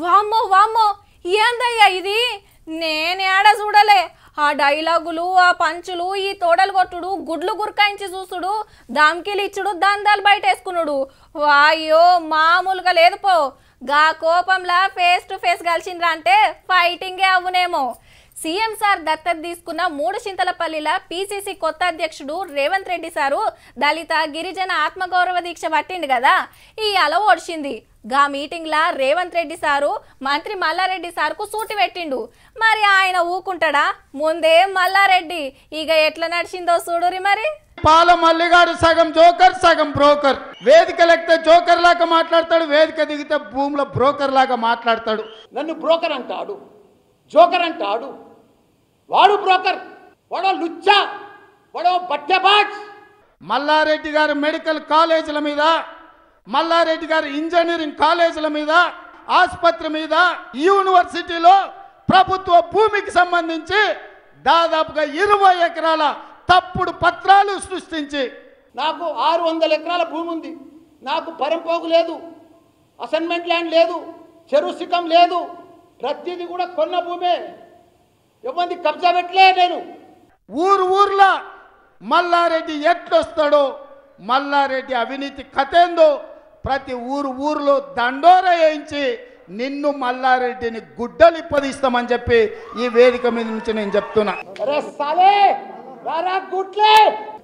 వామ్మో వామ్మో ఏందయ్యా ఇది నేనేడ చూడలే ఆ డైలాగులు ఆ పంచులు ఈ తోడలు కొట్టుడు గుడ్లు గురకాయించి చూసుడు దామ్కిలు ఇచ్చుడు దందాలు బయట వేసుకున్నాడు వాయ్యో మామూలుగా లేదు పో గా కోపంలా ఫేస్ టు ఫేస్ కలిసిండ్రా అంటే ఫైటింగే అవునేమో సీఎం సార్ దత్తత తీసుకున్న మూడు చింతలపల్లిల పీసీసీ కొత్త అధ్యక్షుడు రేవంత్ రెడ్డి సారు దళిత గిరిజన ఆత్మగౌరవ దీక్ష పట్టిండు కదా ఈ అల ఓడిచింది గా మీటింగ్లా రేవంత్ రెడ్డి సారు మంత్రి మల్లారెడ్డి సార్కు సూటి పెట్టిండు మరి ఆయన ఊకుంటాడా ముందే మల్లారెడ్డి ఇక ఎట్లా నడిచిందో చూడురి మరి పాల మల్లిగాడు సగం జోకర్ సగం బ్రోకర్ వేదిక లెక్కితే జోకర్ లాగా మాట్లాడతాడు వేదిక దిగితే భూమిలో బ్రోకర్ లాగా మాట్లాడతాడు నన్ను బ్రోకర్ అంటాడు జోకర్ అంటాడు వాడు బ్రోకర్ వాడో లుచ్చా వాడో బట్టెబాజ్ మల్లారెడ్డి గారి మెడికల్ కాలేజీల మీద మల్లారెడ్డి గారి ఇంజనీరింగ్ కాలేజీల మీద ఆసుపత్రి మీద యూనివర్సిటీలో ప్రభుత్వ భూమికి సంబంధించి దాదాపుగా ఇరవై ఎకరాల తప్పుడు పత్రాలు సృష్టించి నాకు ఆరు వందల ఎకరాల భూమి ఉంది నాకు పరంపోగు లేదు అసైన్మెంట్ ల్యాండ్ లేదు చెరువు సికం లేదు ప్రతిదీ కూడా కొన్న భూమే ఎవరిది కబ్జా పెట్టలే నేను ఊరు ఊర్లో మల్లారెడ్డి ఎట్లొస్తాడో మల్లారెడ్డి అవినీతి కథేందో ప్రతి ఊరు ఊర్లో దండోర వేయించి నిన్ను మల్లారెడ్డిని గుడ్డలిప్పదీస్తామని చెప్పి ఈ వేదిక మీద నుంచి నేను చెప్తున్నా అరే సాలే రారా గుట్లే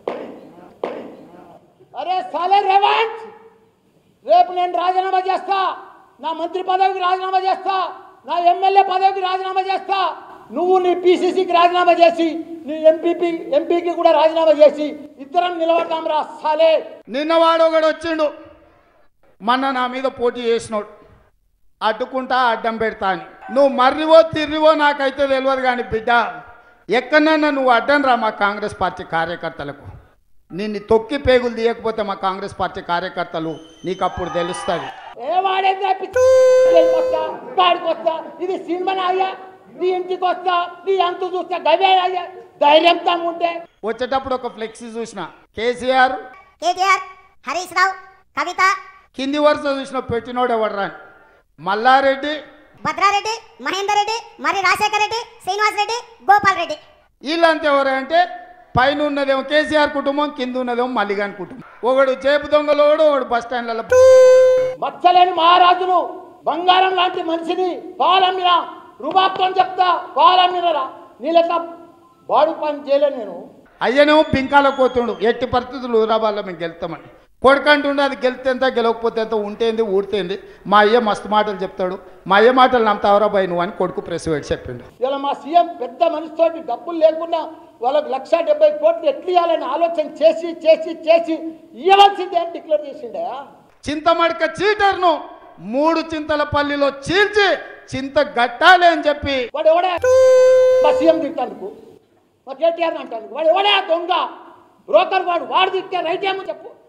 అరే సాలే రేవంత్ రేపు నేను రాజీనామా చేస్తా నా మంత్రి పదవికి రాజీనామా చేస్తా నా ఎమ్మెల్యే పదవికి రాజీనామా చేస్తా నువ్వు నీ పిసిసికి రాజీనామా చేసి నీ ఎంపీపీ ఎంపీకి కూడా రాజీనామా చేసి ఇద్దరం నిలబడదాం రా సాలే నిన్న వాడొకడు వచ్చిండు మొన్న నా మీద పోటీ చేసినోడు అడ్డుకుంటా అడ్డం పెడతా అని నువ్వు మర్రివో తిర్రివో నాకైతే తెలియదు కానీ బిడ్డ ఎక్కడన్నా నువ్వు అడ్డం రా మా కాంగ్రెస్ పార్టీ కార్యకర్తలకు నిన్ను తొక్కి పేగులు తీయకపోతే మా కాంగ్రెస్ పార్టీ కార్యకర్తలు నీకు అప్పుడు తెలుస్తుంది ఏ వాడేంద్రా పిచ్చి వస్తా కాడికి వస్తా ఇది సినిమా అయ్యా నీ ఇంటికి వస్తా నీ అంతు చూస్తా గవే అయ్యా ధైర్యంతో ఉంటే వచ్చేటప్పుడు ఒక ఫ్లెక్సీ చూసిన కేసీఆర్ కేటీఆర్ హరీష్ రావు కవిత కింది వరుస చూసిన పెట్టినోడు ఎవడరా అని. మల్లారెడ్డి భద్రారెడ్డి మహేందర్ రెడ్డి మరి రాజశేఖర్ రెడ్డి శ్రీనివాస్ రెడ్డి గోపాల్ రెడ్డి వీళ్ళంతా ఎవరంటే పైన ఉన్నదేమో కేసీఆర్ కుటుంబం కింద ఉన్నదేమో మల్లిగాని కుటుంబం ఒకడు చేపు దొంగలోడు ఒకడు బస్ స్టాండ్లలో మచ్చలేని మహారాజును బంగారం లాంటి మనిషిని పాలమ్మిన రుబాబ్తో చెప్తా పాలమ్మినరా నీ లెక్క బాడు పని చేయలే నేను అయ్యనేమో పింకాల కోతుండు ఎట్టి పరిస్థితులు ఊరాబాల్లో మేము గెలుస్తామని కొడుకంటుండే అది గెలితే ఎంత గెలవకపోతే ఎంత ఉంటేంది ఊడితేంది మా అయ్య మస్తు మాటలు చెప్తాడు మా అయ్య మాటలు నమ్ముతావరా బాయ్ నువ్వు అని కొడుకు ప్రెస్ పెట్టి చెప్పిండు ఇలా మా సీఎం పెద్ద మనిషితోటి డబ్బులు లేకుండా వాళ్ళకి లక్ష డెబ్బై కోట్లు ఎట్లు ఇవ్వాలని ఆలోచన చేసి చేసి చేసి ఇవ్వాల్సిందే అని డిక్లేర్ చేసిండే చింతమడక చీటర్ను మూడు చింతల పల్లిలో చీల్చి చింత గట్టాలి అని చెప్పి వాడు ఎవడే మా సీఎం తిట్టానుకు మా కేటీఆర్ అంటాను వాడు ఎవడే ఆ దొంగ బ్రోకర్ వాడు వాడు తిట్టే రైట్ ఏమో చెప్పు